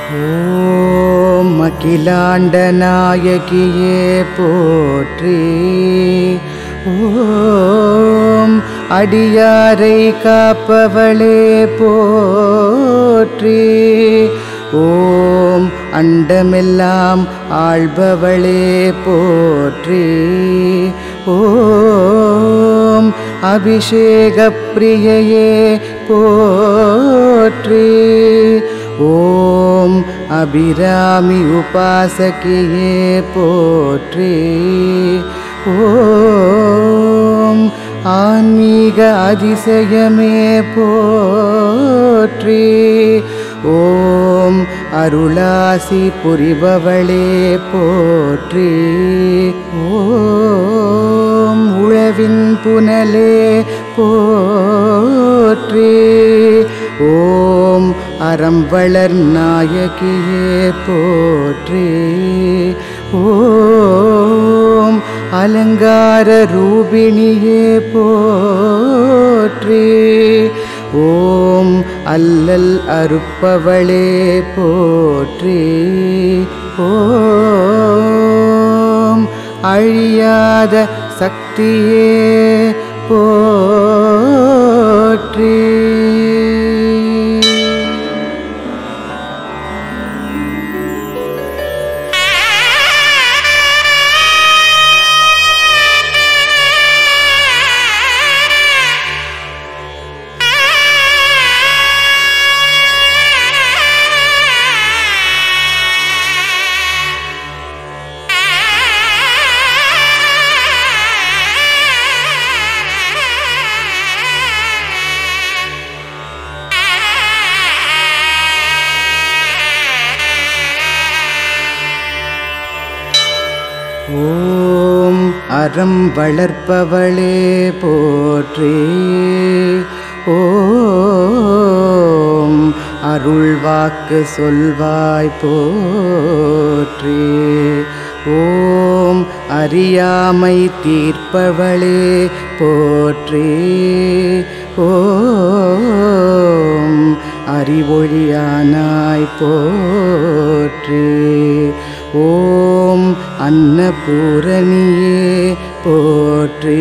ஓம் அகிலாண்ட நாயகியே போற்றி ஓம் அடியாரை காப்பவளே போற்றி ஓம் அண்டமெல்லாம் ஆள்பவளே போற்றி ஓம் அபிஷேக பிரியையே போற்றி ஓம் அபிராமி உபாசகியே போற்றி ஓம் ஆன்மீக அதிசயமே போற்றி ஓம் அருளாசி புரிபவளே போற்றி ஓம் உழவின் புனலே போற்றி ஓம் அறம்பளர் நாயகியே போற்றி ஓம் அலங்கார ரூபிணியே போற்றி ஓம் அல்லல் அறுப்பவளே போற்றி ஓம் அழியாத சக்தியே போற்றி ஓம் அறம் வளர்ப்பவளே போற்றி ஓம் அருள் வாக்கு சொல்வாய் போற்றி ஓம் அறியாமை தீர்ப்பவளே போற்றி ஓம் அறிவொழியானாய் போற்றி ஓம் அன்னபூரணியே போற்றி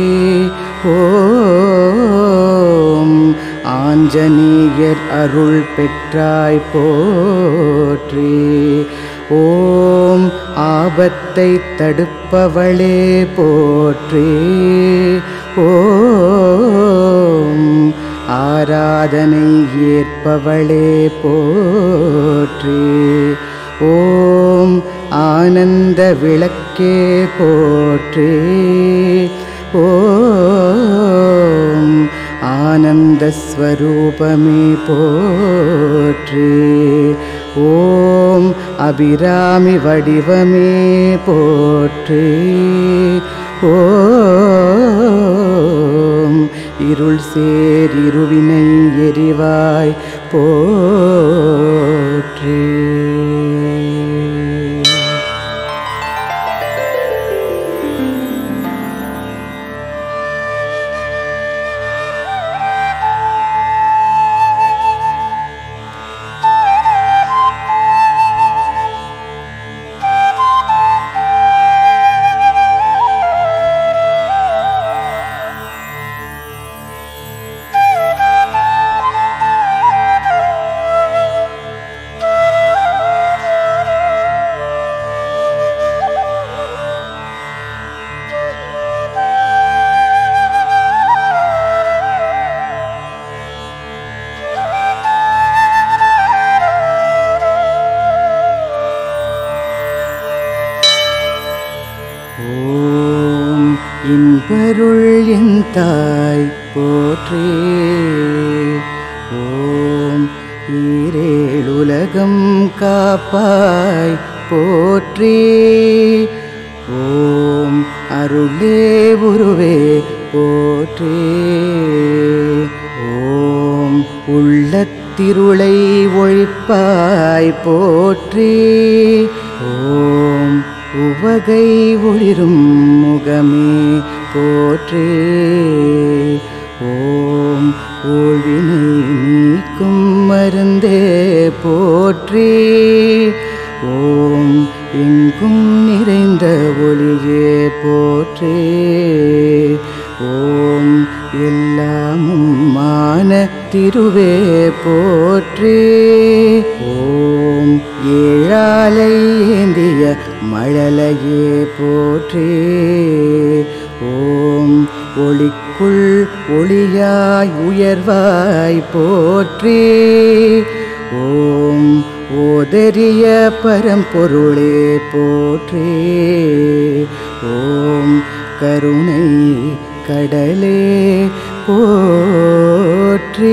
ஓம் ஆஞ்சநேயர் அருள் பெற்றாய் போற்றி ஓம் ஆபத்தை தடுப்பவளே போற்றி ஓம் ஆராதனை ஏற்பவளே போற்றி ஓம் ஆனந்த விளக்கே போற்றி ஓம் ஆனந்த ஸ்வரூபமே போற்றி ஓம் அபிராமி வடிவமே போற்றி ஓம் இருள் சேர் இருவினை எரிவாய் போற்றி ஓம் இன்பருள் என் தாய் போற்றி ஓம் ஈரேழுலகம் காப்பாய் போற்றி ஓம் அருளே உருவே போற்றி ஓம் உள்ளத்திருளை ஒழிப்பாய் போற்றி ஓம் உவகை ஒளிரும் முகமே போற்றி ஓம் ஊழினை நீக்க நோய்க்கும் மருந்தே போற்றி ஓம் எங்கும் நிறைந்த ஒளியே போற்றி ஓம் எல்லாமும் மான திருவே போற்றி ஓம் ஏழாலை ஏந்திய மழலையே போற்றி ஓம் ஒளிக்குள் ஒளியாய் உயர்வாய் போற்றி ஓம் ஓதரிய பரம்பொருளே போற்றி ஓம் கருணை கடலே போற்றி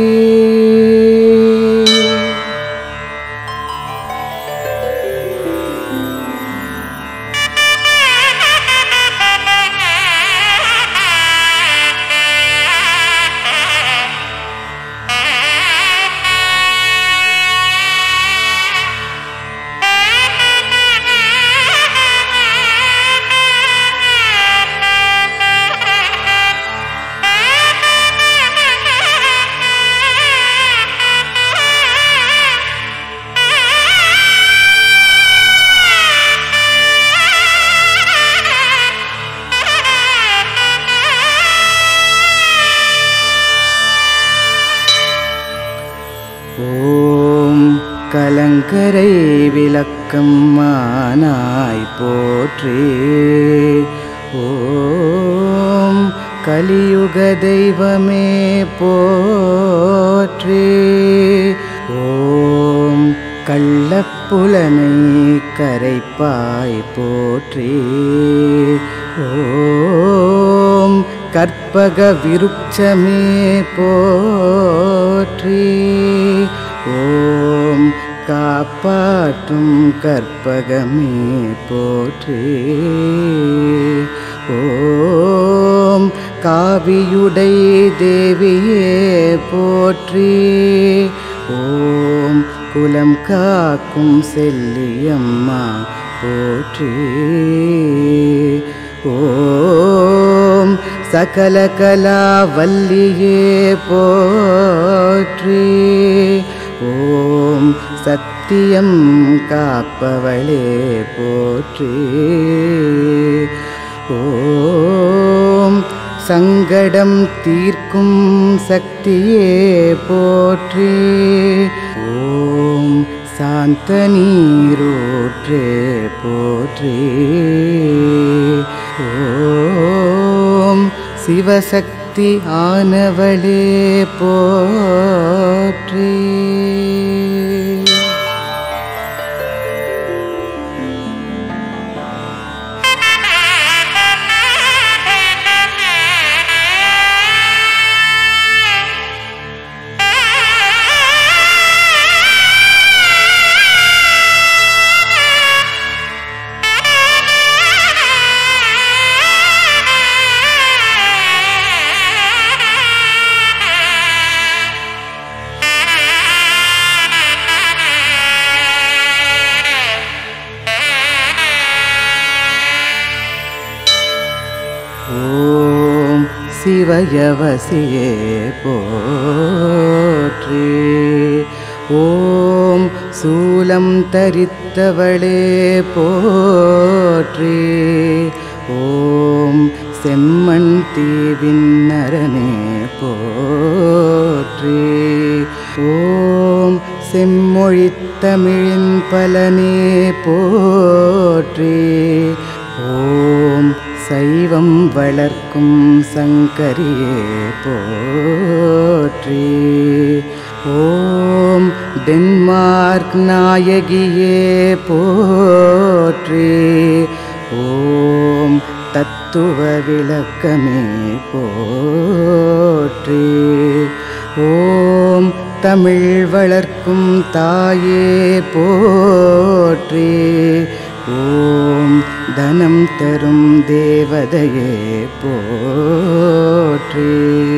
ஓம் கலங்கரை விளக்கம் மானாய் போற்றி ஓம் கலியுக தெய்வமே போற்றி ஓம் கள்ளப்புலனை கரைப்பாய் போற்றி ஓம் கற்பக விருட்சமே போற்றி ஓம் காப்பாற்றும் கற்பகமே போற்றி ஓம் காவியுடை தேவியே போற்றி ஓம் குலம் காக்கும் செல்லியம்மா போற்றி ஓம் சகல கலாவல்லியே போற்றி ஓம் சத்தியம் காப்பவளே போற்றி ஓம் சங்கடம் தீர்க்கும் சக்தியே போற்றி ஓம் சாந்த நீரூற்றே போற்றி ஓம் சிவசக்தி ஆனவளே போற்றி ஓம் சிவயவசியே போற்றி ஓம் சூலம் தரித்தவளே போற்றி ஓம் செம்மண் தீவின் நரனே போற்றி ஓம் செம்மொழித்தமிழின் பலனே போற்றி ஓம் சைவம் வளர்க்கும் சங்கரியே போற்றி ஓம் டென்மார்க் நாயகியே போற்றி ஓம் தத்துவ விளக்கமே போற்றி ஓம் தமிழ் வளர்க்கும் தாயே போற்றி ஓம் தனம் தரும் தேவதையே போற்றி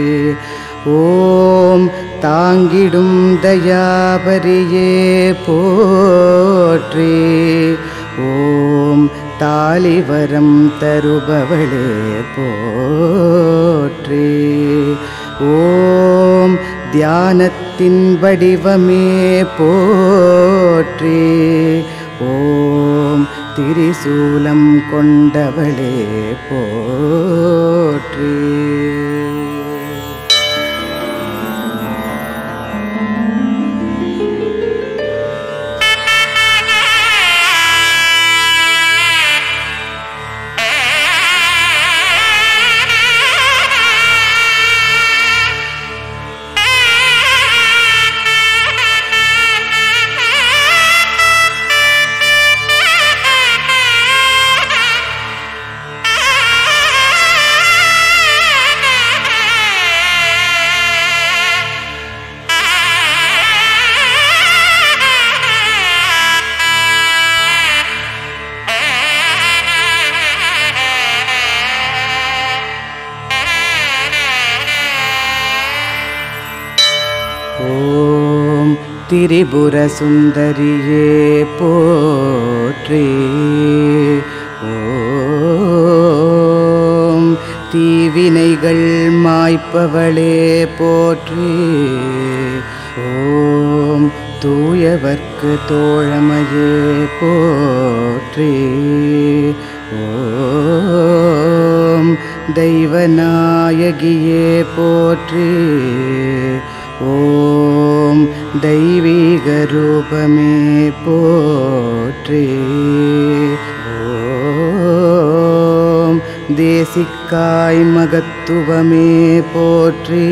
ஓம் தாங்கிடும் தயாபரியே போற்றி ஓம் தாலிவரம் தருபவளே போற்றி ஓம் தியானத் ஞானத்தின் வடிவமே போற்றி ஓம் திரிசூலம் கொண்டவளே போற்றி ஓம் திரிபுர சுந்தரியே போற்றி ஓம் தீவினைகள் மாய்ப்பவளே போற்றி ஓம் தூயவர்க்கு தோழமையே போற்றி ஓம் தெய்வநாயகியே போற்றி ஓம் தெய்வீக ரூபமே போற்றி ஓம் தேசிக்காய் மகத்துவமே போற்றி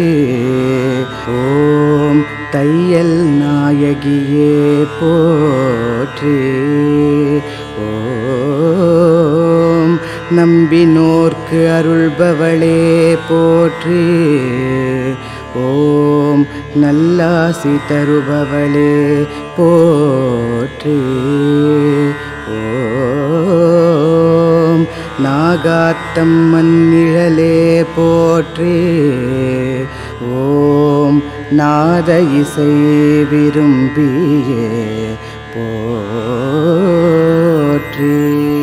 ஓம் தையல் நாயகியே போற்றி ஓம் நம்பினோர்க்கு அருள்பவளே போற்றி ஓம் நல்லாசி தருபவளே போற்றி ஓம் நாகாத்தம் மன்னிழலே போற்றி ஓம் நாத இசை விரும்பியே போற்றி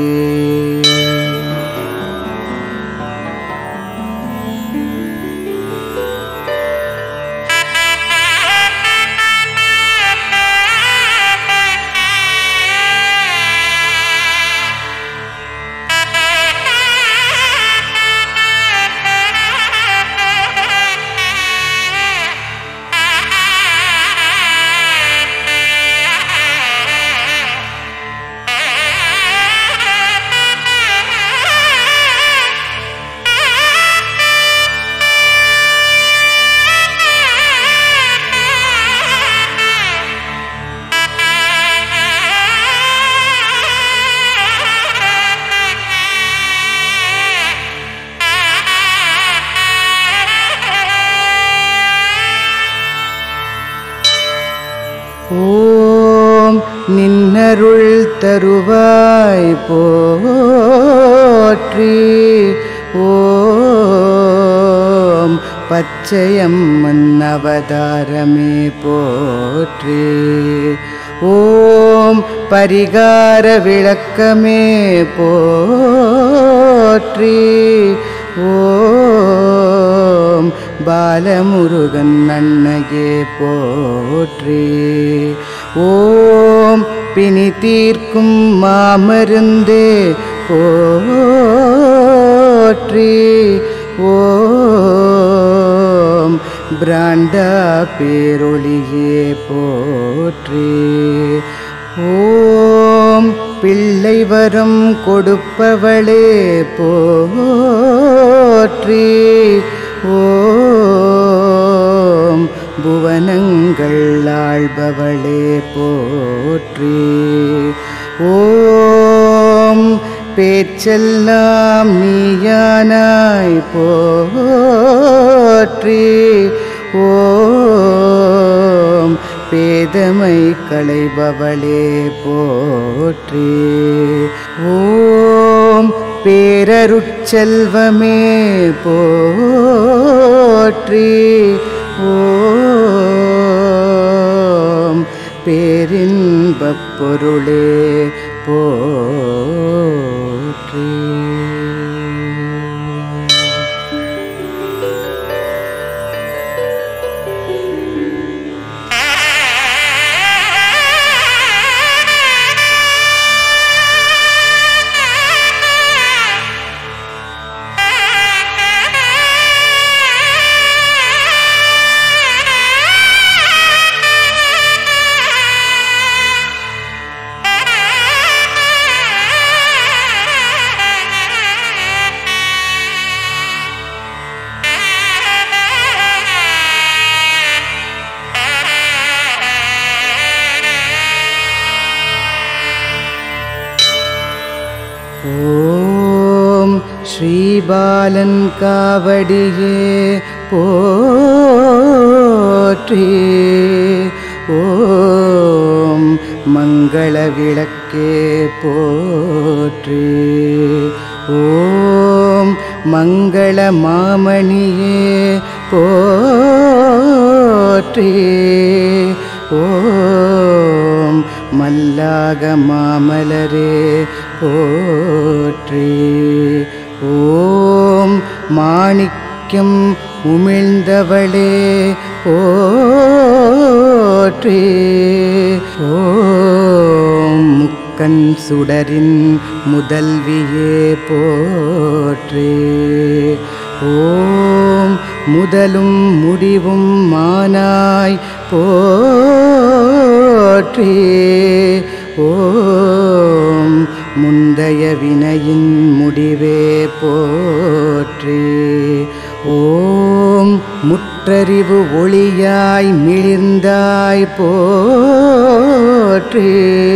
ஓம் நின்னருள் தருவாய் போற்றி ஓம் பச்சையம்மன் அவதாரமே போற்றி ஓம் பரிகார விளக்கமே போற்றி ஓம் பாலமுருகன் அன்னையே போற்றி ஓம் பிணி தீர்க்கும் மாமருந்தே போற்றி ஓம் பிராண்டா பேரொளியே போற்றி ஓம் பிள்ளை வரம் கொடுப்பவளே போற்றி ஓம் புவனங்கள் ஆள்பவளே போற்றி ஓம் பேச்செல்லாம் நீயானாய் போற்றி ஓம் பேதமை களைபவளே போற்றி ஓம் பேரருட்செல்வமே போற்றி ஓம் பேரின்பப் பொருளே போற்றி கரிபாலன் காவடியே போற்றி ஓம் மங்கள விளக்கே போற்றி ஓம் மங்கள மாமணியே போற்றி ஓம் மல்லாக மாமலரே போற்றி ஓம் மாணிக்கம் உமிழ்ந்தவளே போற்றி ஓம் முக்கன் சுடரின் முதல்வியே போற்றி ஓம் முதலும் முடிவும் மானாய் போற்றி ஓம் முந்தைய வினையின் முடிவே போற்றி ஓம் முற்றறிவு ஒளியாய் மிளிர்ந்தாய் போற்றி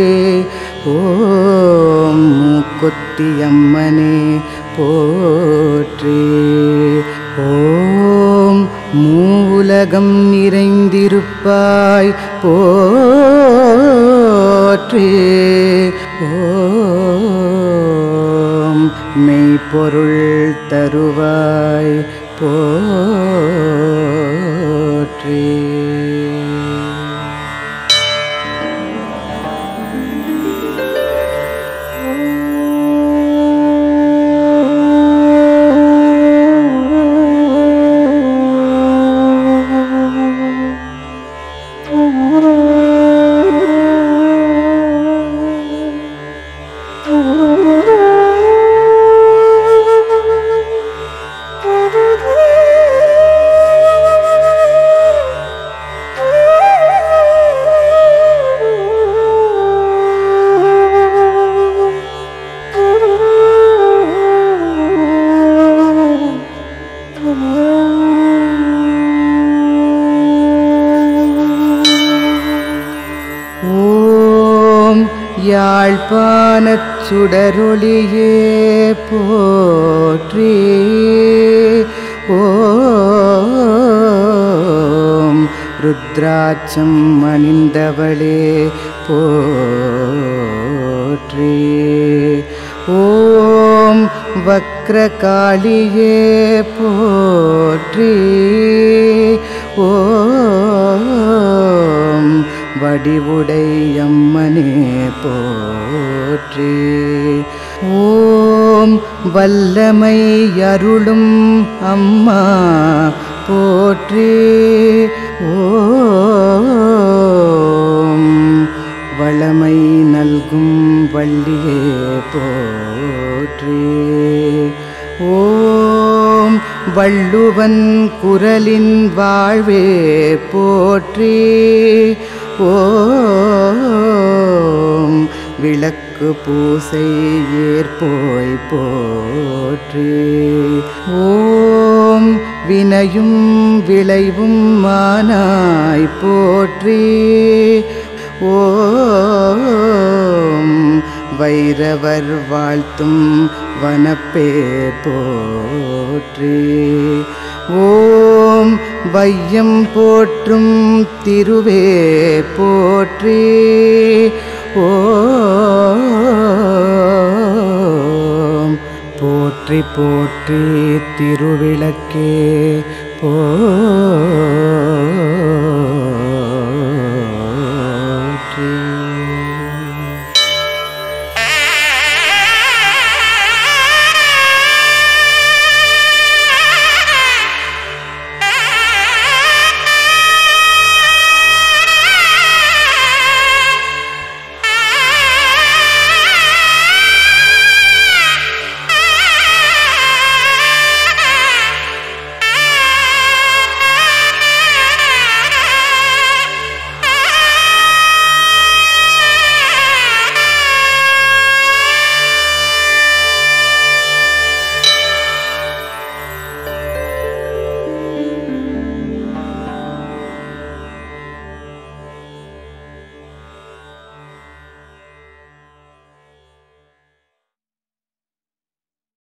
ஓம் மூக்குத்தியம்மனே போற்றி ஓம் மூலகம் நிறைந்திருப்பாய் போற்றி ஓம் மெய்ப்பொருள் தருவாய் போற்றி ஓம் யாழ்ப்பாணச் சுடரொளியே போற்றி ஓம் ருத்ராட்சம் அணிந்தவளே போற்றி ஓம் வக்ரகாளியே போற்றி ஓம் வடிவுடை அம்மனே போற்றி ஓம் வல்லமை அருளும் அம்மா போற்றி ஓம் வளமை நல்கும் வள்ளியே போற்றி ஓம் வள்ளுவன் குரலின் வாழ்வே போற்றி ஓம் விளக்கு பூசை ஏற்போய் போற்றி ஓம் வினையும் விளைவும் மானாய் போற்றி ஓம் வைரவர் வாழ்த்தும் வனப்பே போற்றி ஓம் வையம் போற்றும் திருவே போற்றி ஓம் போற்றி போற்றி திருவிளக்கே போற்றி